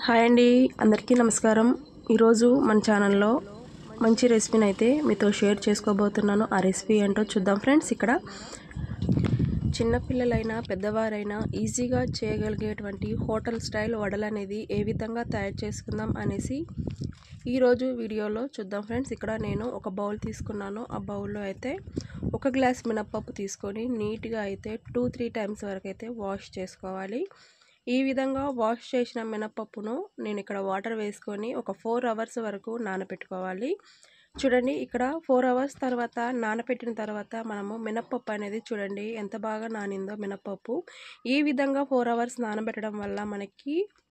hi అండి అందరికీ నమస్కారం ఈరోజు మన ఛానల్లో మంచి రెసిపీని అయితే మీతో షేర్ చేసుకోబోతున్నాను ఆ రెసిపీ ఏంటో చూద్దాం ఫ్రెండ్స్ ఇక్కడ చిన్నపిల్లలైనా పెద్దవారైనా ఈజీగా చేయగలిగేటువంటి హోటల్ స్టైల్ వడలు అనేది ఏ విధంగా తయారు చేసుకుందాం అనేసి ఈరోజు వీడియోలో చూద్దాం ఫ్రెండ్స్ ఇక్కడ నేను ఒక బౌల్ తీసుకున్నాను ఆ బౌల్లో అయితే ఒక గ్లాస్ మినప్పప్పు తీసుకొని నీట్గా అయితే టూ త్రీ టైమ్స్ వరకు అయితే వాష్ చేసుకోవాలి ఈ విధంగా వాష్ చేసిన మినపప్పును నేను ఇక్కడ వాటర్ వేసుకొని ఒక ఫోర్ అవర్స్ వరకు నానబెట్టుకోవాలి చూడండి ఇక్కడ ఫోర్ అవర్స్ తర్వాత నానబెట్టిన తర్వాత మనము మినప్పప్పు అనేది చూడండి ఎంత బాగా నానిందో మినప్పప్పు ఈ విధంగా ఫోర్ అవర్స్ నానబెట్టడం వల్ల మనకి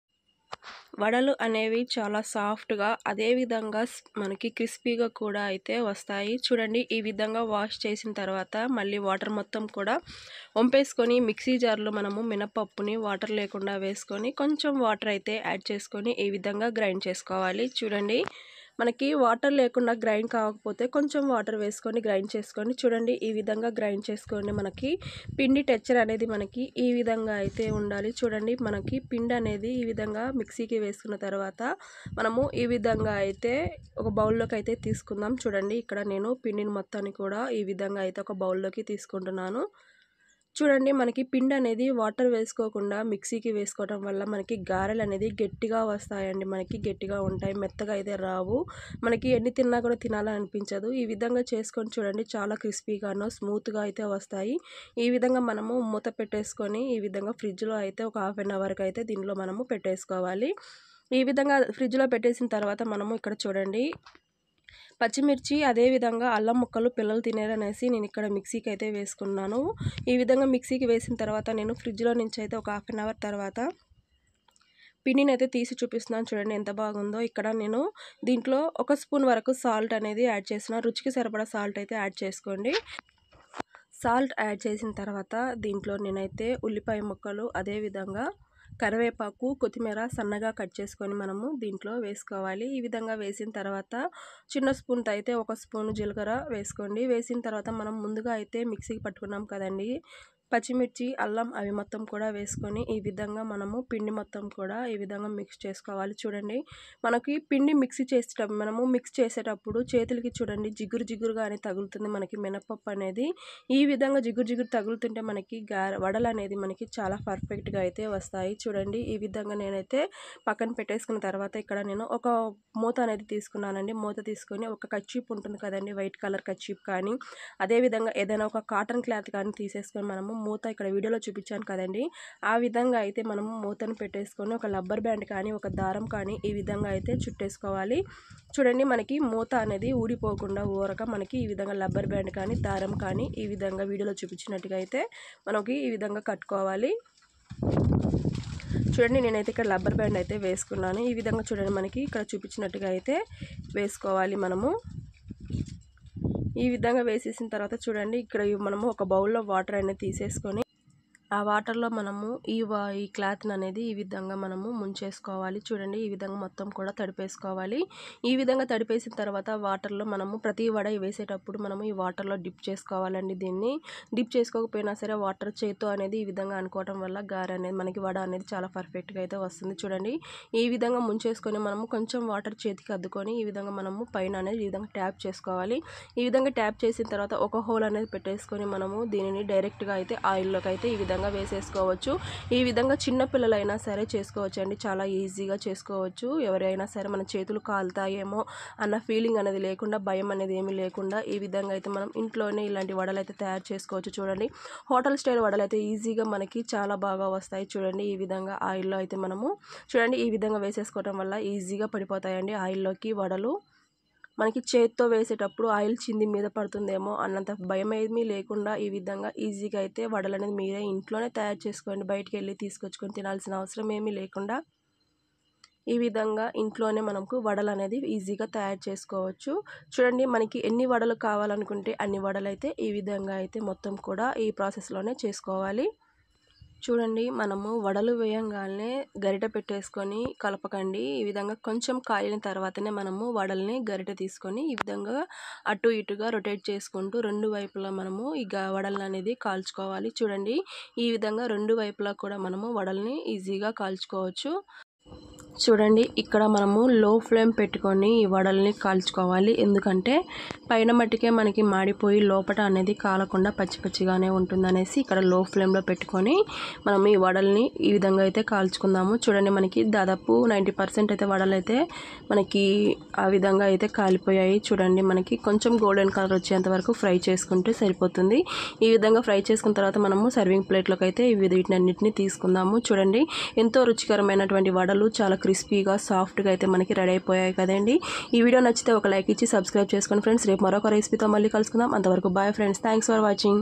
వడలు అనేవి చాలా సాఫ్ట్గా అదేవిధంగా మనకి క్రిస్పీగా కూడా అయితే వస్తాయి చూడండి ఈ విధంగా వాష్ చేసిన తర్వాత మళ్ళీ వాటర్ మొత్తం కూడా వంపేసుకొని మిక్సీ జార్లో మనము మినపప్పుని వాటర్ లేకుండా వేసుకొని కొంచెం వాటర్ అయితే యాడ్ చేసుకొని ఈ విధంగా గ్రైండ్ చేసుకోవాలి చూడండి మనకి వాటర్ లేకుండా గ్రైండ్ కాకపోతే కొంచెం వాటర్ వేసుకొని గ్రైండ్ చేసుకొని చూడండి ఈ విధంగా గ్రైండ్ చేసుకొని మనకి పిండి టెక్చర్ అనేది మనకి ఈ విధంగా అయితే ఉండాలి చూడండి మనకి పిండి అనేది ఈ విధంగా మిక్సీకి వేసుకున్న తర్వాత మనము ఈ విధంగా అయితే ఒక బౌల్లోకి అయితే తీసుకుందాం చూడండి ఇక్కడ నేను పిండిని మొత్తాన్ని కూడా ఈ విధంగా అయితే ఒక బౌల్లోకి తీసుకుంటున్నాను చూడండి మనకి పిండి అనేది వాటర్ వేసుకోకుండా మిక్సీకి వేసుకోవడం వల్ల మనకి గారెలు అనేది గట్టిగా వస్తాయండి మనకి గట్టిగా ఉంటాయి మెత్తగా అయితే రావు మనకి ఎన్ని తిన్నా కూడా తినాలని అనిపించదు ఈ విధంగా చేసుకొని చూడండి చాలా క్రిస్పీగానో స్మూత్గా అయితే వస్తాయి ఈ విధంగా మనము మూత పెట్టేసుకొని ఈ విధంగా ఫ్రిడ్జ్లో అయితే ఒక హాఫ్ అన్ అవర్కి అయితే దీనిలో మనము పెట్టేసుకోవాలి ఈ విధంగా ఫ్రిడ్జ్లో పెట్టేసిన తర్వాత మనము ఇక్కడ చూడండి పచ్చిమిర్చి అదేవిధంగా అల్లం ముక్కలు పిల్లలు తినేరనేసి నేను ఇక్కడ మిక్సీకి అయితే వేసుకున్నాను ఈ విధంగా మిక్సీకి వేసిన తర్వాత నేను ఫ్రిడ్జ్లో నుంచి అయితే ఒక హాఫ్ అన్ అవర్ తర్వాత పిండిని అయితే తీసి చూపిస్తున్నాను చూడండి ఎంత బాగుందో ఇక్కడ నేను దీంట్లో ఒక స్పూన్ వరకు సాల్ట్ అనేది యాడ్ చేసిన రుచికి సరిపడా సాల్ట్ అయితే యాడ్ చేసుకోండి సాల్ట్ యాడ్ చేసిన తర్వాత దీంట్లో నేనైతే ఉల్లిపాయ ముక్కలు అదేవిధంగా కరివేపాకు కొత్తిమీర సన్నగా కట్ చేసుకొని మనము దీంట్లో వేసుకోవాలి ఈ విధంగా వేసిన తర్వాత చిన్న స్పూన్తో అయితే ఒక స్పూన్ జీలకర్ర వేసుకోండి వేసిన తర్వాత మనం ముందుగా అయితే మిక్సీకి పట్టుకున్నాం కదండి పచ్చిమిర్చి అల్లం అవి మొత్తం కూడా వేసుకొని ఈ విధంగా మనము పిండి మొత్తం కూడా ఈ విధంగా మిక్స్ చేసుకోవాలి చూడండి మనకి పిండి మిక్సీ చేసేటప్పుడు మనము మిక్స్ చేసేటప్పుడు చేతులకి చూడండి జిగురు జిగురుగానే తగులుతుంది మనకి మినపప్పు అనేది ఈ విధంగా జిగురు జిగురు తగులుతుంటే మనకి గార వడలు అనేది మనకి చాలా పర్ఫెక్ట్గా అయితే వస్తాయి చూడండి ఈ విధంగా నేనైతే పక్కన పెట్టేసుకున్న తర్వాత ఇక్కడ నేను ఒక మూత అనేది తీసుకున్నానండి మూత తీసుకొని ఒక కచ్చీప్ ఉంటుంది కదండి వైట్ కలర్ కచ్చీప్ కానీ అదేవిధంగా ఏదైనా ఒక కాటన్ క్లాత్ కానీ తీసేసుకొని మనము మూత ఇక్కడ వీడియోలో చూపించాను కదండి ఆ విధంగా అయితే మనము మూతను పెట్టేసుకొని ఒక లబ్బర్ బ్యాండ్ కానీ ఒక దారం కానీ ఈ విధంగా అయితే చుట్టేసుకోవాలి చూడండి మనకి మూత అనేది ఊడిపోకుండా ఊరక మనకి ఈ విధంగా లబ్బర్ బ్యాండ్ కానీ దారం కానీ ఈ విధంగా వీడియోలో చూపించినట్టుగా అయితే మనకి ఈ విధంగా కట్టుకోవాలి చూడండి నేనైతే ఇక్కడ రబ్బర్ బ్యాండ్ అయితే వేసుకున్నాను ఈ విధంగా చూడండి మనకి ఇక్కడ చూపించినట్టుగా అయితే వేసుకోవాలి మనము ఈ విధంగా వేసేసిన తర్వాత చూడండి ఇక్కడ మనము ఒక బౌల్లో వాటర్ అనేది తీసేసుకొని ఆ వాటర్లో మనము ఈ వా ఈ క్లాత్ని అనేది ఈ విధంగా మనము ముంచేసుకోవాలి చూడండి ఈ విధంగా మొత్తం కూడా తడిపేసుకోవాలి ఈ విధంగా తడిపేసిన తర్వాత వాటర్లో మనము ప్రతి వడ వేసేటప్పుడు మనము ఈ వాటర్లో డిప్ చేసుకోవాలండి దీన్ని డిప్ చేసుకోకపోయినా సరే వాటర్ చేతో అనేది ఈ విధంగా అనుకోవడం వల్ల గారె అనేది మనకి వడ అనేది చాలా పర్ఫెక్ట్గా అయితే వస్తుంది చూడండి ఈ విధంగా ముంచేసుకొని మనము కొంచెం వాటర్ చేతికి అద్దుకొని ఈ విధంగా మనము పైన అనేది ఈ విధంగా ట్యాప్ చేసుకోవాలి ఈ విధంగా ట్యాప్ చేసిన తర్వాత ఒక హోల్ అనేది పెట్టేసుకొని మనము దీనిని డైరెక్ట్గా అయితే ఆయిల్లోకి అయితే ఈ విధంగా వేసేసుకోవచ్చు ఈ విధంగా చిన్న పిల్లలైనా సరే చేసుకోవచ్చు అండి చాలా ఈజీగా చేసుకోవచ్చు ఎవరైనా సరే మన చేతులు కాలుతాయేమో అన్న ఫీలింగ్ అనేది లేకుండా భయం అనేది ఏమీ లేకుండా ఈ విధంగా అయితే మనం ఇంట్లోనే ఇలాంటి వడలు అయితే తయారు చేసుకోవచ్చు చూడండి హోటల్ స్టైల్ వడలు అయితే ఈజీగా మనకి చాలా బాగా వస్తాయి చూడండి ఈ విధంగా ఆయిల్లో అయితే మనము చూడండి ఈ విధంగా వేసేసుకోవడం వల్ల ఈజీగా పడిపోతాయండి ఆయిల్లోకి వడలు మనకి చేత్తో వేసేటప్పుడు ఆయిల్ చింది మీద పడుతుందేమో అన్నంత భయం ఏమీ లేకుండా ఈ విధంగా ఈజీగా అయితే వడలు అనేది మీరే ఇంట్లోనే తయారు చేసుకోండి బయటికి వెళ్ళి తీసుకొచ్చుకొని తినాల్సిన అవసరం ఏమీ లేకుండా ఈ విధంగా ఇంట్లోనే మనకు వడలు అనేది ఈజీగా తయారు చేసుకోవచ్చు చూడండి మనకి ఎన్ని వడలు కావాలనుకుంటే అన్ని వడలు అయితే ఈ విధంగా అయితే మొత్తం కూడా ఈ ప్రాసెస్లోనే చేసుకోవాలి చూడండి మనము వడలు వేయంగానే గరిట పెట్టేసుకొని కలపకండి ఈ విధంగా కొంచెం కాలిన తర్వాతనే మనము వడల్ని గరిట తీసుకొని ఈ విధంగా అటు ఇటుగా రొటేట్ చేసుకుంటూ రెండు వైపులా మనము ఈ వడలను అనేది కాల్చుకోవాలి చూడండి ఈ విధంగా రెండు వైపులా కూడా మనము వడల్ని ఈజీగా కాల్చుకోవచ్చు చూడండి ఇక్కడ మనము లో ఫ్లేమ్ పెట్టుకొని ఈ వడల్ని కాల్చుకోవాలి ఎందుకంటే పైన మట్టికే మనకి మాడిపోయి లోపల అనేది కాలకుండా పచ్చి పచ్చిగానే ఉంటుందనేసి ఇక్కడ లో ఫ్లేమ్లో పెట్టుకొని మనం ఈ వడల్ని ఈ విధంగా అయితే కాల్చుకుందాము చూడండి మనకి దాదాపు నైంటీ పర్సెంట్ అయితే వడలు అయితే మనకి ఆ విధంగా అయితే కాలిపోయాయి చూడండి మనకి కొంచెం గోల్డెన్ కలర్ వచ్చేంత వరకు ఫ్రై చేసుకుంటే సరిపోతుంది ఈ విధంగా ఫ్రై చేసుకున్న తర్వాత మనము సర్వింగ్ ప్లేట్లోకి అయితే ఇవి వీటన్నిటిని తీసుకుందాము చూడండి ఎంతో రుచికరమైనటువంటి వడలు చాలా క్రిస్పీగా సాఫ్ట్గా అయితే మనకి రెడీ అయిపోయాయి కదండి ఈ వీడియో నచ్చితే ఒక లైక్ ఇచ్చి సబ్స్క్రైబ్ చేసుకోండి ఫ్రెండ్స్ రేపు మరొక రెసిపీతో మళ్ళీ కలుసుకుందాం అంతవరకు bye friends thanks for watching